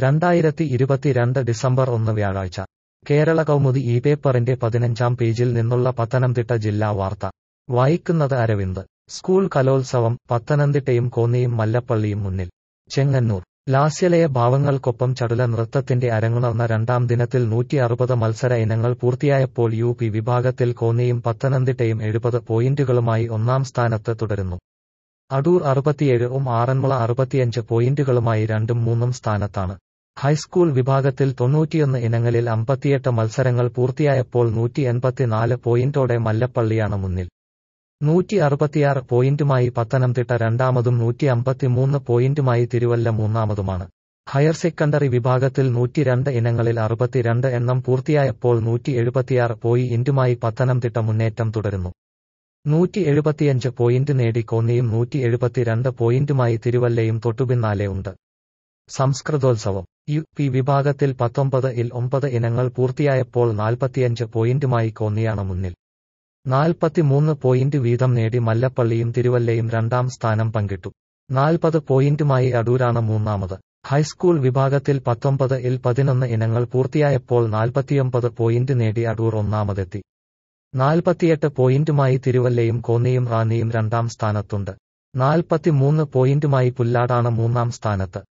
രണ്ടായിരത്തി ഇരുപത്തിരണ്ട് ഡിസംബർ ഒന്ന് വ്യാഴാഴ്ച കേരള കൗമുദി ഈ പേപ്പറിന്റെ പതിനഞ്ചാം പേജിൽ നിന്നുള്ള പത്തനംതിട്ട ജില്ലാ വാർത്ത വായിക്കുന്നത് അരവിന്ദ് സ്കൂൾ കലോത്സവം പത്തനംതിട്ടയും കോന്നിയും മല്ലപ്പള്ളിയും മുന്നിൽ ചെങ്ങന്നൂർ ലാസ്യലയ ഭാവങ്ങൾക്കൊപ്പം ചടുല നൃത്തത്തിന്റെ അരങ്ങുണർന്ന രണ്ടാം ദിനത്തിൽ നൂറ്റി അറുപത് മത്സര ഇനങ്ങൾ പൂർത്തിയായപ്പോൾ യു പി വിഭാഗത്തിൽ കോന്നിയും പത്തനംതിട്ടയും എഴുപത് പോയിന്റുകളുമായി ഒന്നാം സ്ഥാനത്ത് തുടരുന്നു അടൂർ അറുപത്തിയേഴും ആറന്മുള അറുപത്തിയഞ്ച് പോയിന്റുകളുമായി രണ്ടും മൂന്നും സ്ഥാനത്താണ് ഹൈസ്കൂൾ വിഭാഗത്തിൽ തൊണ്ണൂറ്റിയൊന്ന് ഇനങ്ങളിൽ അമ്പത്തിയെട്ട് മത്സരങ്ങൾ പൂർത്തിയായപ്പോൾ നൂറ്റി എൺപത്തിനാല് പോയിന്റോടെ മല്ലപ്പള്ളിയാണ് മുന്നിൽ നൂറ്റി അറുപത്തിയാറ് പോയിന്റുമായി പത്തനംതിട്ട രണ്ടാമതും നൂറ്റി അമ്പത്തിമൂന്ന് പോയിന്റുമായി തിരുവല്ല മൂന്നാമതുമാണ് ഹയർ സെക്കൻഡറി വിഭാഗത്തിൽ നൂറ്റിരണ്ട് ഇനങ്ങളിൽ അറുപത്തിരണ്ട് എണ്ണം പൂർത്തിയായപ്പോൾ നൂറ്റി എഴുപത്തിയാറ് പോയിന്റുമായി പത്തനംതിട്ട മുന്നേറ്റം തുടരുന്നു നൂറ്റി എഴുപത്തിയഞ്ച് പോയിന്റ് നേടി കോന്നിയും നൂറ്റി എഴുപത്തിരണ്ട് പോയിന്റുമായി തിരുവല്ലയും തൊട്ടുപിന്നാലെ ഉണ്ട് സംസ്കൃതോത്സവം യു പി വിഭാഗത്തിൽ പത്തൊമ്പത് ഇൽ ഒമ്പത് ഇനങ്ങൾ പൂർത്തിയായപ്പോൾ നാൽപ്പത്തിയഞ്ച് പോയിന്റുമായി കോന്നിയാണ് മുന്നിൽ നാൽപ്പത്തിമൂന്ന് പോയിന്റ് വീതം നേടി മല്ലപ്പള്ളിയും തിരുവല്ലയും രണ്ടാം സ്ഥാനം പങ്കിട്ടു നാൽപ്പത് പോയിന്റുമായി അടൂരാണ് മൂന്നാമത് ഹൈസ്കൂൾ വിഭാഗത്തിൽ പത്തൊമ്പത് ഇൽ പതിനൊന്ന് ഇനങ്ങൾ പൂർത്തിയായപ്പോൾ നാൽപ്പത്തിയൊമ്പത് പോയിന്റ് നേടി അടൂർ ഒന്നാമതെത്തി നാൽപ്പത്തിയെട്ട് പോയിന്റുമായി തിരുവല്ലയും കോന്നിയും റാന്നിയും രണ്ടാം സ്ഥാനത്തുണ്ട് നാൽപ്പത്തിമൂന്ന് പോയിന്റുമായി പുല്ലാടാണ് മൂന്നാം സ്ഥാനത്ത്